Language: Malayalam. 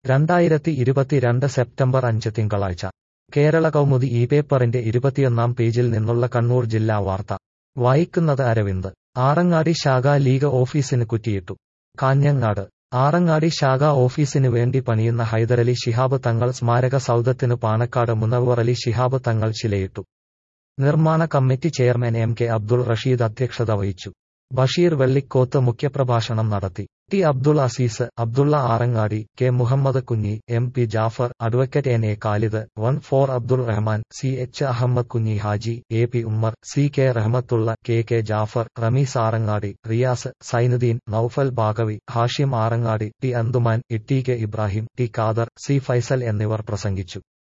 രണ്ടായിരത്തി ഇരുപത്തിരണ്ട് സെപ്റ്റംബർ അഞ്ച് തിങ്കളാഴ്ച കേരള കൗമുദി ഈ പേപ്പറിന്റെ ഇരുപത്തിയൊന്നാം പേജിൽ നിന്നുള്ള കണ്ണൂർ ജില്ലാ വാർത്ത വായിക്കുന്നത് അരവിന്ദ് ആറങ്ങാടി ശാഖാ ലീഗ് ഓഫീസിന് കുറ്റിയിട്ടു കാഞ്ഞങ്ങാട് ആറങ്ങാടി ശാഖാ ഓഫീസിന് വേണ്ടി പണിയുന്ന ഹൈദരലി ശിഹാബ് തങ്ങൾ സ്മാരക സൗധത്തിനു പാണക്കാട് മുനവ്വറലി ശിഹാബ് തങ്ങൾ ശിലയിട്ടു നിർമ്മാണ committee chairman M K Abdul Rasheed അധ്യക്ഷത വഹിച്ചു ബഷീർ വെള്ളിക്കോത്ത് മുഖ്യപ്രഭാഷണം നടത്തി T Abdul Azeez Abdulla Arangadi K Muhammed Kunhi M P Jafar advocate N A Khalid one four Abdul Rahman C H Ahmed Kunhi Haji A P Ummer C K Rahmathulla K K Jafar Rameez Arangadi Riyas Sainuddin Noufal Baqavi Hashim Arangadi T Anthuman E T K Ibrahim T Khader C Faisal എന്നിവർ പ്രസംഗിച്ചു